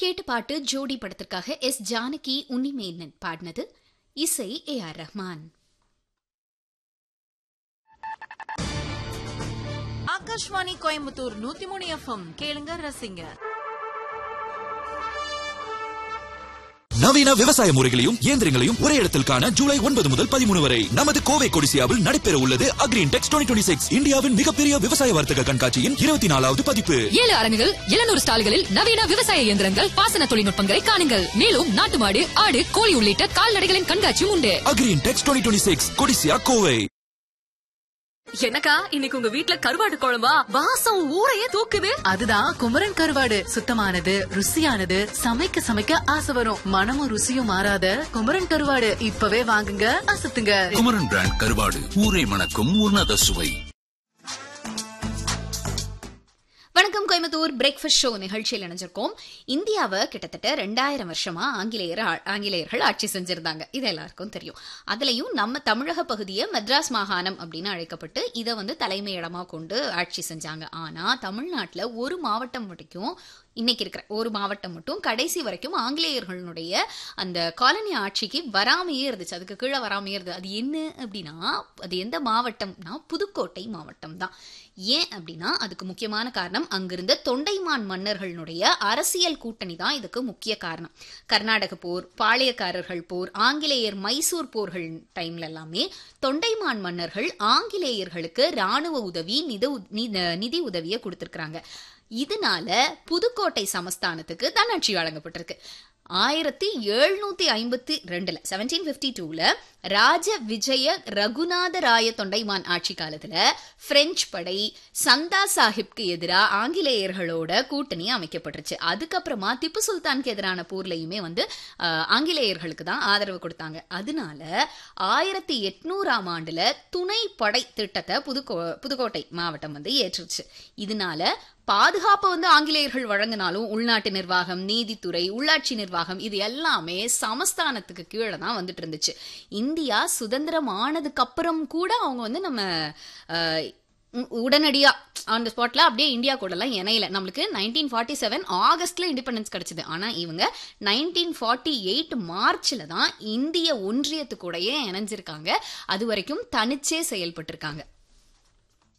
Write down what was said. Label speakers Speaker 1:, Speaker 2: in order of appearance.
Speaker 1: கேட்டு பாட்டு ஜோடி படத்திற்காக எஸ் ஜானகி உன்னிமேனன் பாடினது இசை ஏ ஆர் ரஹ்மான்
Speaker 2: ஆகாஷ்வாணி கோயம்புத்தூர் நூத்தி மூணு எஃப்எம் கேளுங்க ரசிங்க
Speaker 3: நவீன விவசாய முறைகளையும் இயந்திரங்களையும் ஒரே இடத்தில் காண ஜூலை ஒன்பது முதல் பதிமூணு வரை நமது கோவை கொடிசியாவில் நடைபெற உள்ளது அக்ரீன் டெக்ஸ் டுவெண்ட்டி சிக்ஸ் இந்தியாவின் மிகப்பெரிய விவசாய வர்த்தக கண்காட்சியின் இருபத்தி நாலாவது பதிப்பு
Speaker 4: ஏழு அரங்குகள் எழுநூறு ஸ்டால்களில் நவீன விவசாய இயந்திரங்கள் பாசன தொழில்நுட்பங்களை காணுங்கள் மேலும் நாட்டு மாடு ஆடு கோழி உள்ளிட்ட கால்நடைகளின் கண்காட்சியும் உண்டு
Speaker 3: Agri Intex twenty six Codissia Kovai
Speaker 4: என்னக்கா இன்னைக்கு உங்க வீட்ல கருவாடு குழம்பா வாசம் ஊரையே தூக்குது
Speaker 2: அதுதான் குமரன் கருவாடு சுத்தமானது ருசியானது சமைக்க சமைக்க ஆசை வரும் மனமும் ருசியும் மாறாத குமரன் கருவாடு இப்பவே வாங்குங்க அசத்துங்க
Speaker 5: குமரன் பிராண்ட் கருவாடு ஊரை மணக்கும் உன்னத சுவை
Speaker 1: வணக்கம் கோயம்புத்தூர் பிரேக்ஃபாஸ்ட் ஷோ நிகழ்ச்சியில் இணைஞ்சிருக்கோம் இந்தியாவை கிட்டத்தட்ட ரெண்டாயிரம் வருஷமா ஆங்கிலேயர் ஆ- ஆங்கிலேயர்கள் ஆட்சி செஞ்சிருந்தாங்க இது எல்லாருக்கும் தெரியும் அதுலயும் நம்ம தமிழக பகுதியை மெட்ராஸ் மாகாணம் அப்படின்னு அழைக்கப்பட்டு இதை வந்து தலைமையிடமா கொண்டு ஆட்சி செஞ்சாங்க ஆனா தமிழ்நாட்டுல ஒரு மாவட்டம் வரைக்கும் இன்னைக்கு இருக்கிற ஒரு மாவட்டம் மட்டும் கடைசி வரைக்கும் ஆங்கிலேயர்களுடைய அந்த காலனி ஆட்சிக்கு வராமையே இருந்துச்சு அதுக்கு கீழே வராமையே இருந்தது அது என்ன அப்படின்னா அது எந்த மாவட்டம்னா புதுக்கோட்டை மாவட்டம் தான் ஏன் அப்படின்னா அதுக்கு முக்கியமான காரணம் அங்கிருந்த தொண்டைமான் மன்னர்களுடைய அரசியல் கூட்டணி தான் இதுக்கு முக்கிய காரணம் கர்நாடக போர் பாளையக்காரர்கள் போர் ஆங்கிலேயர் மைசூர் போர்கள் டைம்ல எல்லாமே தொண்டைமான் மன்னர்கள் ஆங்கிலேயர்களுக்கு ராணுவ உதவி நித உ- நித- நிதி உதவியை கொடுத்திருக்காங்க இதனால புதுக்கோட்டை சமஸ்தானத்துக்கு தன்னாட்சி வழங்கப்பட்டிருக்கு ஆயிரத்தி எழுநூத்தி ஐம்பத்தி ரெண்டுல செவன்டீன் பிப்டி டூல ராஜ விஜய ரகுநாத ராய தொண்டைமான் ஆட்சி காலத்துல பிரெஞ்சு படை சந்தா சாஹிப்க்கு எதிரா ஆங்கிலேயர்களோட கூட்டணி அமைக்கப்பட்டுருச்சு அதுக்கப்புறமா திப்பு சுல்தானுக்கு எதிரான போர்லயுமே வந்து ஆஹ், ஆங்கிலேயர்களுக்கு தான் ஆதரவு கொடுத்தாங்க அதனால ஆயிரத்தி எட்நூறாம் ஆண்டுல துணை படை திட்டத்தை புதுக்கோ புதுக்கோட்டை மாவட்டம் வந்து ஏற்றுச்சு இதனால பாதுகாப்பை வந்து ஆங்கிலேயர்கள் வழங்கினாலும் உள்நாட்டு நிர்வாகம் நீதித்துறை உள்ளாட்சி நிர்வாகம் இது எல்லாமே சமஸ்தானத்துக்கு கீழே தான் வந்துட்டு இருந்துச்சு இந்தியா சுதந்திரம் ஆனதுக்கு அப்புறம் கூட அவங்க வந்து நம்ம அஹ், உ- உடனடியா ஆன் த ஸ்பாட்ல அப்படியே இந்தியா கூட எல்லாம் இணையல நம்மளுக்கு நைன்டீன் ஃபார்ட்டி செவன் ஆகஸ்ட்ல இண்டிபெண்டன்ஸ் கிடைச்சது ஆனா இவங்க நைன்டீன் ஃபார்ட்டி எயிட் மார்ச்ல தான் இந்திய ஒன்றியத்து கூடயே இணைஞ்சிருக்காங்க அது வரைக்கும் தனிச்சே செயல்பட்டிருக்காங்க